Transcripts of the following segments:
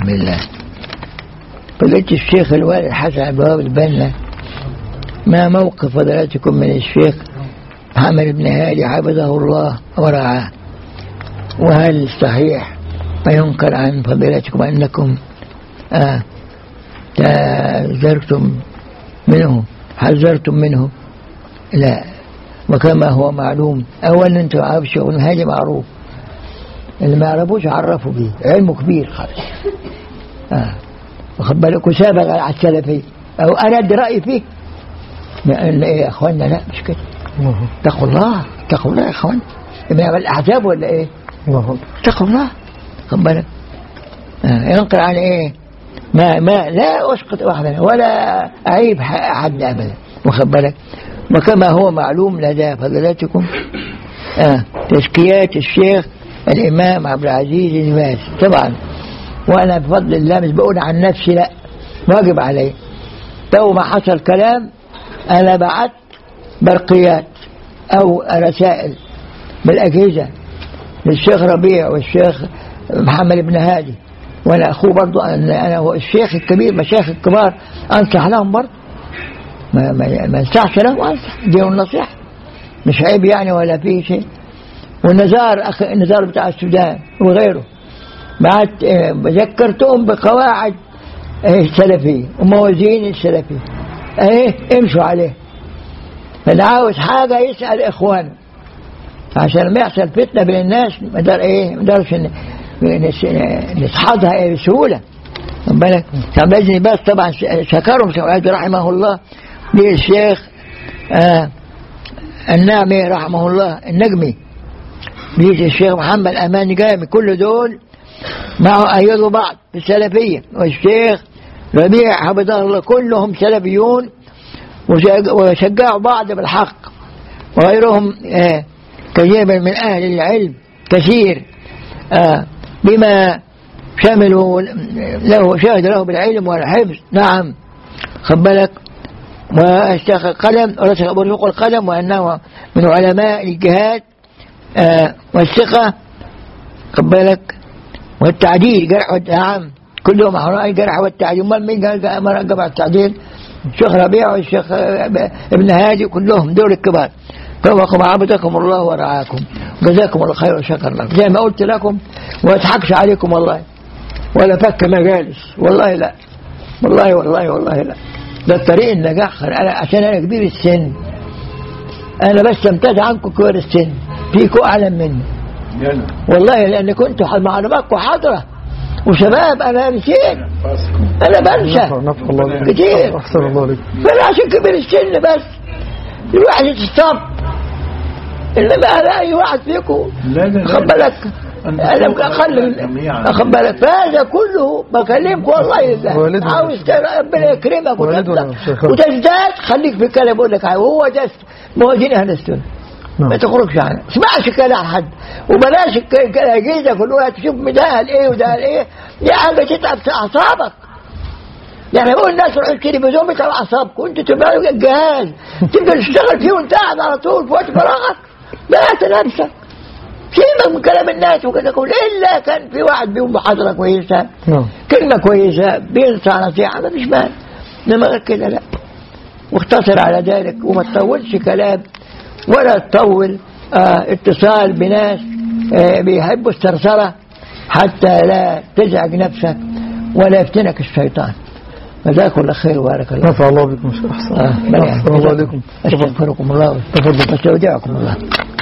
بسم الله فضلت الشيخ الوالد حسن عبد الوهاب البنا ما موقف فضلاتكم من الشيخ محمد بن هادي حفظه الله ورعاه وهل صحيح ما ينكر عن فضيلتكم أنكم آه تزرتم منه حذرتم منه لا وكما هو معلوم أولا أنتم عارفوا هذا معروف اللي ما يعرفوش عرفوا به علمه كبير خالص آه. واخد بالك وسابق على السلفي أو أنا أدي رأيي فيه إيه يا أخوانا لا مش كده اتقوا الله اتقوا الله يا أخوان من الأحزاب ولا إيه اتقوا الله خد بالك آه. ينقل عن إيه ما ما لا أسقط واحدا ولا أعيب أحد أبدا واخد بالك وكما هو معلوم لدى فضلاتكم آه تزكيات الشيخ الإمام عبد العزيز الناس طبعا وأنا بفضل الله مش بقول عن نفسي لا واجب علي تو ما حصل كلام أنا بعت برقيات أو رسائل بالأجهزة للشيخ ربيع والشيخ محمد بن هادي وأنا أخوه برضو أنا هو الشيخ الكبير مشايخ الكبار أنصح لهم برضو ما, ما, ما انصحش لهم أنصح دي النصيحة مش عيب يعني ولا فيه شيء والنزار أخ النزار بتاع السودان وغيره بعد ذكرتهم بقواعد السلفية وموازين السلفية ايه امشوا عليه فاللي عاوز حاجة يسأل إخوانه عشان ما يحصل فتنة بين الناس ما دار ايه ما دارش نصحدها ايه بسهولة بالك طب لازم بس طبعا شكرهم سعود رحمه الله للشيخ آه النعمي رحمه الله النجمي بيجي الشيخ محمد أمان جامي كل دول معه أيدوا بعض في السلفية والشيخ ربيع حفظه الله كلهم سلفيون وشجعوا بعض بالحق وغيرهم آه كثير من أهل العلم كثير آه بما شملوا له شهد له بالعلم والحفظ نعم خد بالك واشتاق القلم ورسق القلم وأنه من علماء الجهاد آه والثقة خد بالك والتعديل جرح نعم كلهم أحرار الجرح والتعديل امال مين قال جمع التعديل الشيخ ربيع والشيخ ابن هادي كلهم دول الكبار فوقكم عبدكم الله ورعاكم جزاكم الله خير وشكر لكم زي ما قلت لكم وما اضحكش عليكم والله ولا فك مجالس والله لا والله والله والله لا ده الطريق النجاح أنا عشان انا كبير السن انا بس امتاز عنكم كبار السن فيكم اعلم مني والله لان كنت معلوماتكم حاضره وشباب انا نسيت انا بنسى كتير احسن الله عليك فانا عشان كبير السن بس الواحد يتصاب انما انا اي واحد فيكم خد بالك انا اقل خد بالك فهذا كله بكلمك والله لله عاوز ربنا يكرمك وتزداد خليك في الكلام بقول لك وهو ده موازين اهل السنه ما تخرجش عنه اسمعش كلام حد وبلاش الاجهزه كلها تشوف ده قال ايه وده قال ايه دي حاجه تتعب اعصابك يعني بقول الناس روحوا التلفزيون بتاع اعصابكم انتوا تبقوا الجهاز تبقى تشتغل فيه وانت قاعد على طول في وقت فراغك لا نفسك سيبك من كلام الناس وكذا كل الا كان في واحد بيقوم بحضره كويسه كلمه كويسه بينصح نصيحه ما فيش مال انما غير كده لا واختصر على ذلك وما تطولش كلام ولا تطول اه اتصال بناس اه بيحبوا الثرثرة حتى لا تزعج نفسك ولا يفتنك الشيطان جزاكم الله خير وبارك الله نفع الله بكم شيخ احسن آه احسن الله عليكم استغفركم الله تفضل واستودعكم الله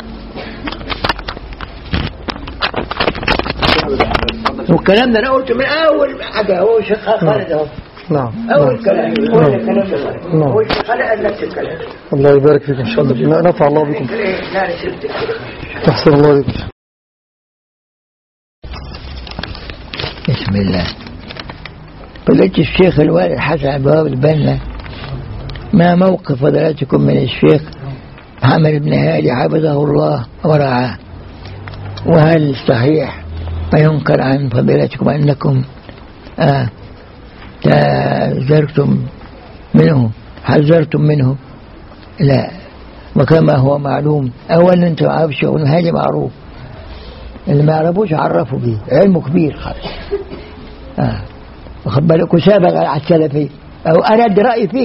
والكلام ده انا قلته من اول حاجه هو شيخ خالد اهو نعم اول كلام اول كلام نعم. هو الشيخ خالد قال نفس الكلام الله يبارك فيك ان شاء الله نفع الله بكم لا انا سبت احسن الله عليكم بسم الله فضلت الشيخ الوالد حسن عبد الوهاب البنا ما موقف فضلاتكم من الشيخ محمد بن هادي حفظه الله ورعاه وهل صحيح ما ينكر عن فضيلتكم أنكم آه تزرتم منه حذرتم منه لا وكما هو معلوم أولا أنتم عارفوا هذا معروف اللي ما يعرفوش عرفوا به علمه كبير خالص آه. واخد بالك وسابق على السلفي أو أنا أدي رأيي فيه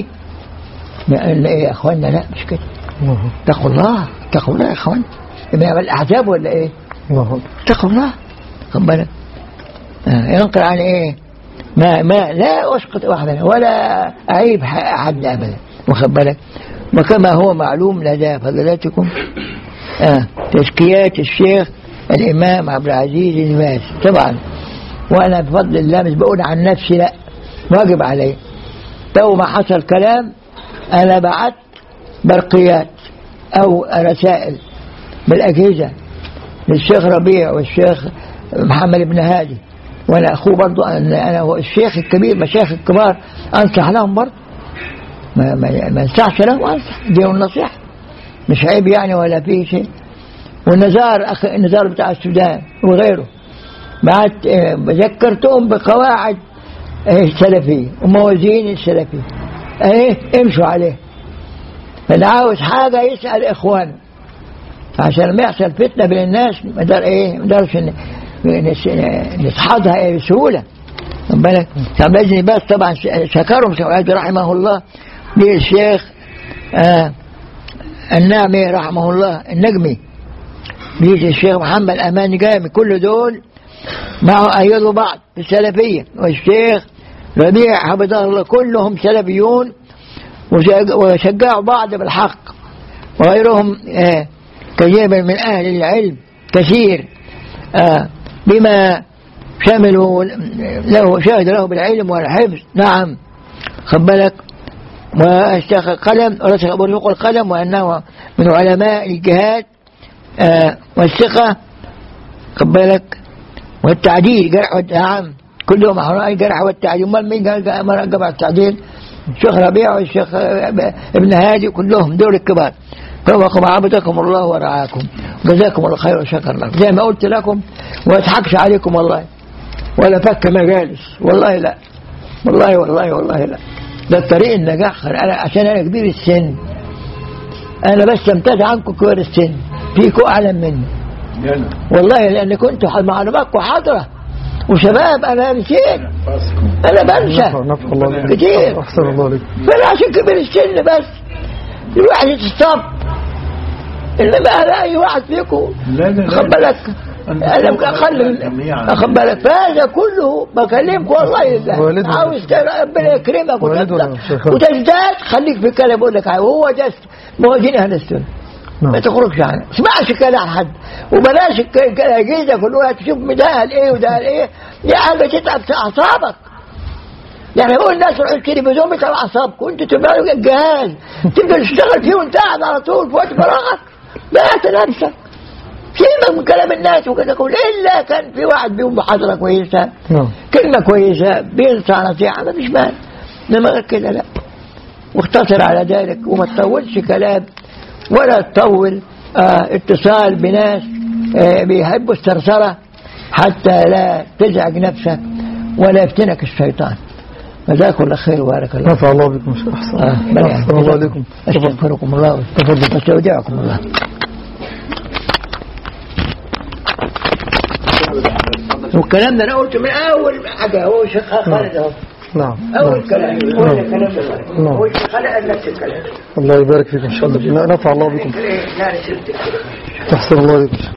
ما- إن إيه يا أخوانا لا مش كده الله اتقوا الله اتقوا الله يا أخوان إما الأحزاب ولا إيه الله اتقوا الله خد بالك آه، ينقل عن ايه ما ما لا اسقط واحدا ولا اعيب ح- احد ابدا واخد بالك وكما هو معلوم لدى فضلاتكم آه تزكيات الشيخ الامام عبد العزيز بن باز طبعا وانا بفضل الله مش بقول عن نفسي لا واجب علي تو ما حصل كلام انا بعت برقيات او رسائل بالاجهزه للشيخ ربيع والشيخ محمد بن هادي وانا اخوه برضو انا أنا هو الشيخ الكبير مشايخ الكبار انصح لهم برضو ما ما ما انصحش لهم انصح دي النصيحه مش عيب يعني ولا فيه شيء والنزار اخ النزار بتاع السودان وغيره بعد آه، ذكرتهم بقواعد آه، السلفيه وموازين السلفيه ايه امشوا عليه فاللي عاوز حاجه يسال اخوانه عشان ما يحصل فتنه بين الناس ما دار ايه ما دارش ن- نس- نصحدها إيه بسهوله خد بالك كان باذن باز طبعا ش- شكرهم سعاد رحمه الله للشيخ آه النعمي رحمه الله النجمي بيجي الشيخ محمد امان جامي كل دول معه ايدوا بعض في السلفيه والشيخ ربيع حفظه الله كلهم سلفيون وشج- وشجعوا بعض بالحق وغيرهم آه، كثير من من أهل العلم كثير آه، بما شملوا له شهد له بالعلم والحفظ نعم خد بالك واشتاق القلم ورسخ برزق القلم وأنه من علماء الجهاد آه، والثقة خد بالك والتعديل جرح والت- نعم كلهم علماء الجرح والتعديل امال مين قال- قال- قال جمع التعديل الشيخ ربيع والشيخ آه، ابن هادي كلهم دول الكبار فوقكم عبدكم الله ورعاكم جزاكم الله خير وشكر لكم زي ما قلت لكم وما اضحكش عليكم والله ولا فك مجالس والله لا والله والله والله لا ده الطريق النجاح انا عشان انا كبير السن انا بس امتاز عنكم كبار السن فيكم اعلم مني والله لان كنتوا ح- معلوماتكم حاضره وشباب انا نسيت انا بنسى نفع نفع الله بكم كتير. أحسن الله عليكم فانا عشان كبير السن بس الواحد يتصاب انما انا اي واحد فيكم لا لا لا. خد بالك أنت انا فوق اخلي جميعاً. خد بالك فهذا كله بكلمك والله لله والدنا. عاوز ت- ربنا يكرمك والدنا وتبدأ شيخ. وتزداد خليك في الكلام بقول لك وهو ده موازين اهل السنه ما نعم تخرجش عنه اسمعش كلام حد وبلاش الك- الك- الاجهزه كلها تشوف ده قال ايه وده قال ايه دي حاجه تتعب في اعصابك يعني بقول الناس روحوا التلفزيون بتاع اعصابك وانت تبقى الجهاز تبقى تشتغل فيه وانت قاعد على طول في وقت فراغك بعت نفسك سيبك من كلام الناس وكذا كل الا كان في واحد بيقوم محاضره كويسه نعم كلمه كويسه بينصح نصيحه ما فيش مال انما غير كده لا واختصر على ذلك وما تطولش كلام ولا تطول آه اتصال بناس آه بيحبوا الثرثرة حتى لا تزعج نفسك ولا يفتنك الشيطان جزاكم الله خير وبارك الله نفع الله بكم شيخ أحسن آه بني أحسن الله عليكم استغفركم الله واستودعكم الله والكلام ده انا قلته من اول حاجه هو شيخ خالد اهو نعم اول نعم. كلام هو الكلام ده نعم. هو الشيخ خالد قال نفس الكلام الله يبارك فيك إن شاء الله نفع الله بكم لا نسيت أحسن الله عليكم